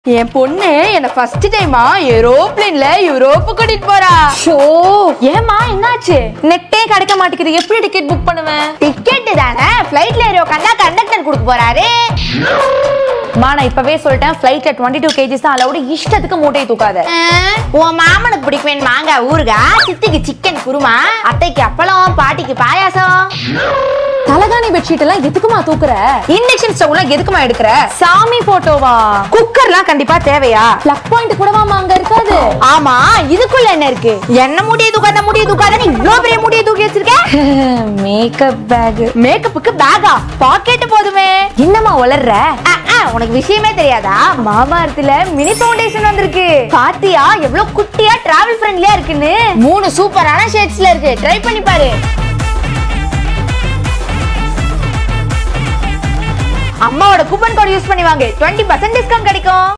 என் பொண்ணு என்ன ஃபர்ஸ்ட் டைமா ஏரோப்ளேன்ல யூரோப் கூட்டிட்டு போறா ஷோ ஏமா என்னாச்சு நெட்டே கிடைக்க மாட்டேங்குது எப்படி டிக்கெட் புக் பண்ணுவேன் டிக்கெட் தானே ஃப்ளைட்ல ஏறி உட்காந்தா கண்டக்டர் கொடுக்க போறாரு மா நான் இப்பவே சொல்லிட்டேன் ஃப்ளைட்ல டுவெண்ட்டி டூ கேஜிஸ் தான் அளவுட இஷ்டத்துக்கு மூட்டையை தூக்காத அஹ், உன் மாமனுக்கு பிடிக்குவேன் மாங்காய் ஊறுகா சித்திக்கு சிக்கன் குருமா அத்தைக்கு அப்பளம் பாட்டிக்கு பாயாசம் தலகாணி பெட்ஷீட் எல்லாம் எதுக்குமா தூக்குற இண்டக்ஷன் ஸ்டவ்லாம் எதுக்குமா எடுக்கிற சாமி போட்டோவா குக்கர்லாம் கண்டிப்பா தேவையா பிளக் பாயிண்ட் கூடவாமா அங்க இருக்காது ஆமா இதுக்குள்ள என்ன இருக்கு என்ன முடிய தூக்காத முடிய தூக்காத நீ இவ்ளோ பெரிய முடிய தூக்கி வச்சிருக்க மேக்கப் பேக் மேக்கப்புக்கு பேகா பாக்கெட் போதுமே என்னம்மா வளர்ற அஹ், அஹ், உனக்கு விஷயமே தெரியாதா மாமாரத்துல மினி ஃபவுண்டேஷன் வந்திருக்கு பாத்தியா எவ்வளவு குட்டியா டிராவல் ஃப்ரெண்ட்லியா இருக்குன்னு மூணு சூப்பரான ஷேட்ஸ்ல இருக்கு ட்ரை பண்ணி பாரு அம்மாவோட கூப்பன் கோட் யூஸ் பண்ணி வாங்க 20% பர்சன்ட் டிஸ்கவுண்ட் கிடைக்கும்